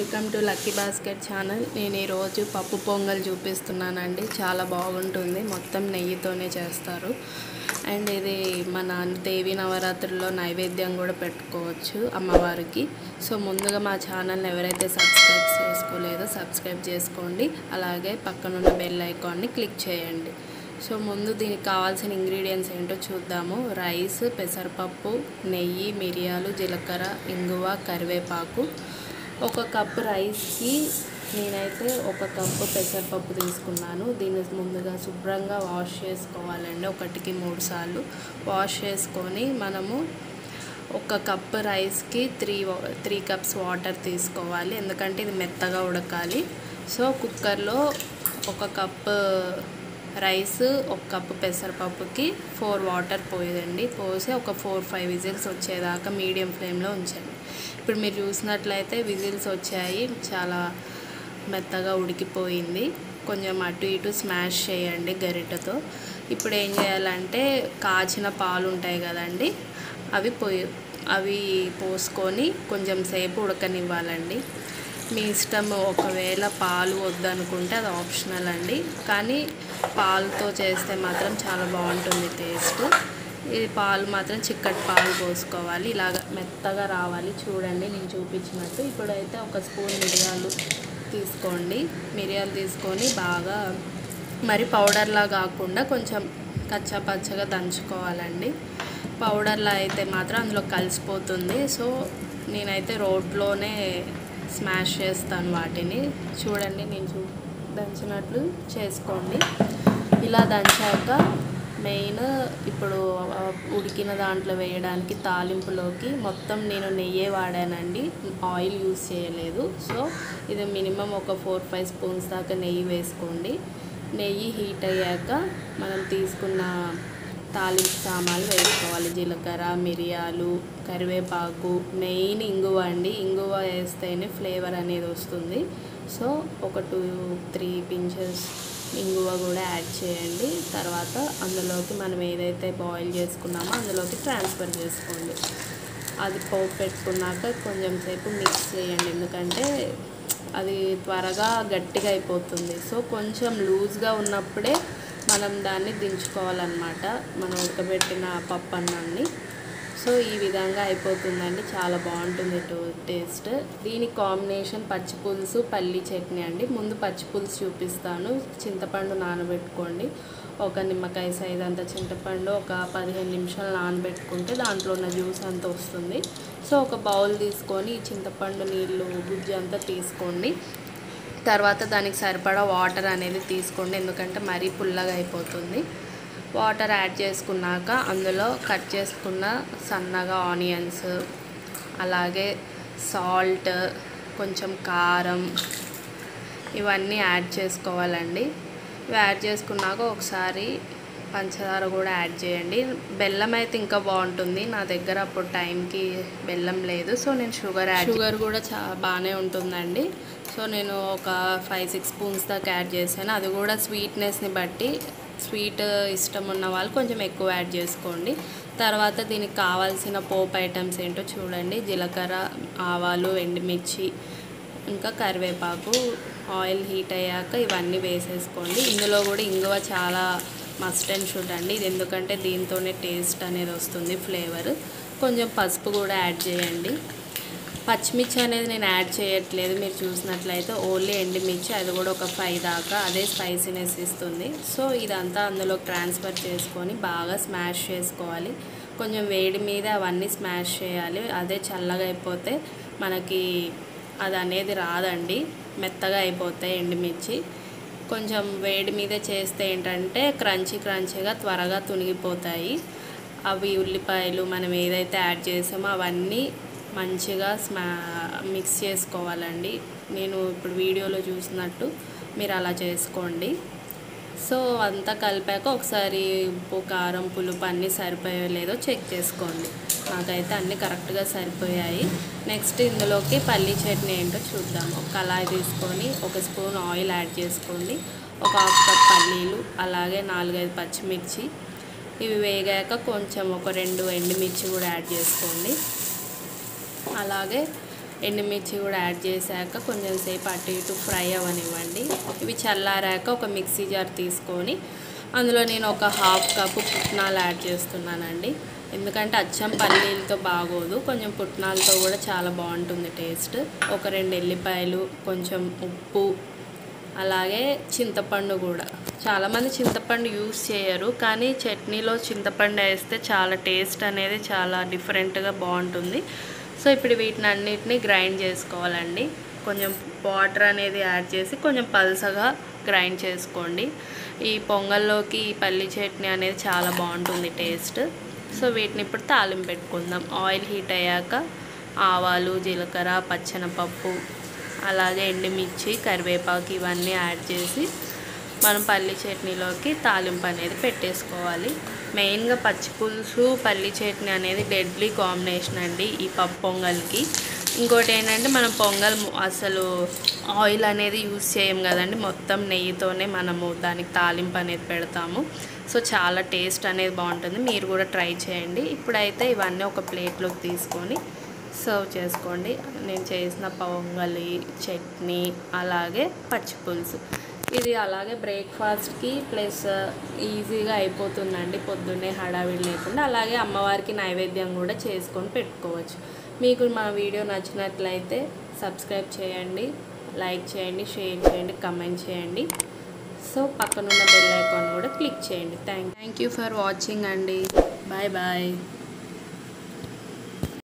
welcome to lucky basket channel నేను ఈరోజు పప్పు పొంగల్ చూపిస్తున్నానండి చాలా బాగుంటుంది మొత్తం నెయ్యితోనే చేస్తారు అండ్ ఇది మన దేవి నవరాత్రుల్లో నైవేద్యం కూడా పెట్టుకోవచ్చు అమ్మవారికి సో ముందుగా మా ఛానల్ని ఎవరైతే సబ్స్క్రైబ్ చేసుకోలేదో సబ్స్క్రైబ్ చేసుకోండి అలాగే పక్కనున్న బెల్ ఐకాన్ని క్లిక్ చేయండి సో ముందు దీనికి కావాల్సిన ఇంగ్రీడియంట్స్ ఏంటో చూద్దాము రైస్ పెసరపప్పు నెయ్యి మిరియాలు జీలకర్ర ఇంగువ కరివేపాకు ఒక కప్పు రైస్కి నేనైతే ఒక కప్పు పెసరపప్పు తీసుకున్నాను దీన్ని ముందుగా శుభ్రంగా వాష్ చేసుకోవాలండి ఒకటికి మూడు సార్లు వాష్ చేసుకొని మనము ఒక కప్ రైస్కి త్రీ త్రీ కప్స్ వాటర్ తీసుకోవాలి ఎందుకంటే ఇది మెత్తగా ఉడకాలి సో కుక్కర్లో ఒక కప్పు రైస్ ఒక కప్పు పెసరపప్పుకి ఫోర్ వాటర్ పోయేదండి పోసి ఒక ఫోర్ ఫైవ్ విజిల్స్ వచ్చేదాకా మీడియం ఫ్లేమ్లో ఉంచండి ఇప్పుడు మీరు చూసినట్లయితే విజిల్స్ వచ్చాయి చాలా మెత్తగా ఉడికిపోయింది కొంచెం అటు ఇటు స్మాష్ చేయండి గరిటెతో ఇప్పుడు ఏం చేయాలంటే కాచిన పాలు ఉంటాయి కదండి అవి పోయి అవి పోసుకొని కొంచెం సేపు ఉడకనివ్వాలండి మీ ఇష్టం ఒకవేళ పాలు వద్దనుకుంటే అది ఆప్షనల్ అండి కానీ పాలతో చేస్తే మాత్రం చాలా బాగుంటుంది టేస్ట్ ఇది పాలు మాత్రం చిక్కటి పాలు పోసుకోవాలి ఇలాగ మెత్తగా రావాలి చూడండి నేను చూపించినట్టు ఇప్పుడైతే ఒక స్పూన్ మిరియాలు తీసుకోండి మిరియాలు తీసుకొని బాగా మరి పౌడర్లా కాకుండా కొంచెం కచ్చా పచ్చగా దంచుకోవాలండి పౌడర్లా అయితే మాత్రం అందులో కలిసిపోతుంది సో నేనైతే రోట్లోనే స్మాష్ చేస్తాను వాటిని చూడండి నేను చూ దంచినట్లు చేసుకోండి ఇలా దంచాక మెయిన్ ఇప్పుడు ఉడికిన దాంట్లో వేయడానికి తాలింపులోకి మొత్తం నేను నెయ్యే వాడానండి ఆయిల్ యూస్ చేయలేదు సో ఇది మినిమం ఒక ఫోర్ ఫైవ్ స్పూన్స్ దాకా నెయ్యి వేసుకోండి నెయ్యి హీట్ అయ్యాక మనం తీసుకున్న తాలింపు సామాన్లు వేసుకోవాలి జీలకర్ర మిరియాలు కరివేపాకు మెయిన్ ఇంగువ అండి ఇంగువ వేస్తేనే ఫ్లేవర్ అనేది వస్తుంది సో ఒక టూ త్రీ పించెస్ ఇంగువ కూడా యాడ్ చేయండి తర్వాత అందులోకి మనం ఏదైతే బాయిల్ చేసుకున్నామో అందులోకి ట్రాన్స్ఫర్ చేసుకోండి అది పోపు పెట్టుకున్నాక కొంచెం సేపు మిక్స్ చేయండి ఎందుకంటే అది త్వరగా గట్టిగా అయిపోతుంది సో కొంచెం లూజ్గా ఉన్నప్పుడే మనం దాన్ని దించుకోవాలన్నమాట మనం ఉడకబెట్టిన పప్పు అన్నాన్ని సో ఈ విధంగా అయిపోతుందండి చాలా బాగుంటుంది టేస్ట్ దీని కాంబినేషన్ పచ్చి పులుసు పల్లి చట్నీ అండి ముందు పచ్చి పులుసు చూపిస్తాను చింతపండు నానబెట్టుకోండి ఒక నిమ్మకాయ సైజ్ అంత చింతపండు ఒక పదిహేను నిమిషాలు నానబెట్టుకుంటే దాంట్లో ఉన్న జ్యూస్ అంతా వస్తుంది సో ఒక బౌల్ తీసుకొని ఈ చింతపండు నీళ్ళు గుజ్జు అంతా తీసుకోండి తర్వాత దానికి సరిపడా వాటర్ అనేది తీసుకోండి ఎందుకంటే మరీ పుల్లగా అయిపోతుంది వాటర్ యాడ్ చేసుకున్నాక అందులో కట్ చేసుకున్న సన్నగా ఆనియన్స్ అలాగే సాల్ట్ కొంచెం కారం ఇవన్నీ యాడ్ చేసుకోవాలండి ఇవి యాడ్ చేసుకున్నాక ఒకసారి పంచదార కూడా యాడ్ చేయండి బెల్లం అయితే ఇంకా బాగుంటుంది నా దగ్గర అప్పుడు టైంకి బెల్లం లేదు సో నేను షుగర్ యాడ్ షుగర్ కూడా చా బాగానే ఉంటుందండి సో నేను ఒక ఫైవ్ సిక్స్ స్పూన్స్ దాకా యాడ్ చేశాను అది కూడా స్వీట్నెస్ని బట్టి స్వీట్ ఇష్టం ఉన్న వాళ్ళు కొంచెం ఎక్కువ యాడ్ చేసుకోండి తర్వాత దీనికి కావాల్సిన పోప్ ఐటమ్స్ ఏంటో చూడండి జీలకర్ర ఆవాలు ఎండుమిర్చి ఇంకా కరివేపాకు ఆయిల్ హీట్ అయ్యాక ఇవన్నీ వేసేసుకోండి ఇందులో కూడా ఇంగువ చాలా మస్ట్ అండ్ షుడ్ అండి ఇది ఎందుకంటే దీంతోనే టేస్ట్ అనేది వస్తుంది ఫ్లేవర్ కొంచెం పసుపు కూడా యాడ్ చేయండి పచ్చిమిర్చి అనేది నేను యాడ్ చేయట్లేదు మీరు చూసినట్లయితే ఓన్లీ ఎండుమిర్చి అది కూడా ఒక ఫైవ్ దాకా అదే స్పైసీనెస్ ఇస్తుంది సో ఇదంతా అందులో ట్రాన్స్ఫర్ చేసుకొని బాగా స్మాష్ చేసుకోవాలి కొంచెం వేడి మీద అవన్నీ స్మాష్ చేయాలి అదే చల్లగా అయిపోతే మనకి అది అనేది రాదండి మెత్తగా అయిపోతాయి ఎండుమిర్చి కొంచెం వేడి మీద చేస్తే ఏంటంటే క్రంచీ క్రంచీగా త్వరగా తునిగిపోతాయి అవి ఉల్లిపాయలు మనం ఏదైతే యాడ్ చేసామో అవన్నీ మంచిగా స్మా మిక్స్ చేసుకోవాలండి నేను ఇప్పుడు వీడియోలో చూసినట్టు మీరు అలా చేసుకోండి సో అంతా కలిపాక ఒకసారి ఉప్పు కారం పులుపు అన్నీ సరిపోయో లేదో చెక్ చేసుకోండి నాకైతే అన్నీ కరెక్ట్గా సరిపోయాయి నెక్స్ట్ ఇందులోకి పల్లీ చట్నీ ఏంటో చూద్దాం ఒక కళాయి తీసుకొని ఒక స్పూన్ ఆయిల్ యాడ్ చేసుకోండి ఒక హాఫ్ కప్ పల్లీలు అలాగే నాలుగైదు పచ్చిమిర్చి ఇవి వేగాక కొంచెం ఒక రెండు ఎండుమిర్చి కూడా యాడ్ చేసుకోండి అలాగే ఎండుమిర్చి కూడా యాడ్ చేశాక కొంచెం సేపు అటు ఇటు ఫ్రై అవ్వనివ్వండి ఇవి చల్లారాక ఒక మిక్సీ జార్ తీసుకొని అందులో నేను ఒక హాఫ్ కప్పు పుట్నాలు యాడ్ చేస్తున్నానండి ఎందుకంటే అచ్చం పల్లీలతో బాగోదు కొంచెం పుట్నాలతో కూడా చాలా బాగుంటుంది టేస్ట్ ఒక రెండు ఎల్లిపాయలు కొంచెం ఉప్పు అలాగే చింతపండు కూడా చాలామంది చింతపండు యూస్ చేయరు కానీ చట్నీలో చింతపండు వేస్తే చాలా టేస్ట్ అనేది చాలా డిఫరెంట్గా బాగుంటుంది సో ఇప్పుడు వీటిని అన్నిటిని గ్రైండ్ చేసుకోవాలండి కొంచెం వాటర్ అనేది యాడ్ చేసి కొంచెం పల్సగా గ్రైండ్ చేసుకోండి ఈ పొంగల్లోకి ఈ పల్లి చట్నీ అనేది చాలా బాగుంటుంది టేస్ట్ సో వీటిని ఇప్పుడు తాలింపు పెట్టుకుందాం ఆయిల్ హీట్ అయ్యాక ఆవాలు జీలకర్ర పచ్చనపప్పు అలాగే ఎండుమిర్చి కరివేపాకు ఇవన్నీ యాడ్ చేసి మనం పల్లి చట్నీలోకి తాలింపు అనేది పెట్టేసుకోవాలి మెయిన్గా పచ్చి పులుసు పల్లి చట్నీ అనేది డెడ్లీ కాంబినేషన్ అండి ఈ పప్పు పొంగల్కి ఇంకోటి ఏంటంటే మనం పొంగల్ ము- అసలు ఆయిల్ అనేది యూస్ చేయం కదండి మొత్తం నెయ్యితోనే మనము దానికి తాలింపు అనేది పెడతాము సో చాలా టేస్ట్ అనేది బాగుంటుంది మీరు కూడా ట్రై చేయండి ఇప్పుడైతే ఇవన్నీ ఒక ప్లేట్లోకి తీసుకొని సర్వ్ చేసుకోండి నేను చేసిన పొంగలి చట్నీ అలాగే పచ్చి పులుసు ఇది అలాగే బ్రేక్ఫాస్ట్కి ప్లస్ ఈజీగా అయిపోతుందండి పొద్దున్నే హడావిడి లేకుండా అలాగే అమ్మవారికి నైవేద్యం కూడా చేసుకొని పెట్టుకోవచ్చు మీకు మా వీడియో నచ్చినట్లయితే సబ్స్క్రైబ్ చేయండి లైక్ చేయండి షేర్ చేయండి కమెంట్ చేయండి సో పక్కనున్న బెల్ ఐకాన్ కూడా క్లిక్ చేయండి thank thank you for watching అండి బాయ్ బాయ్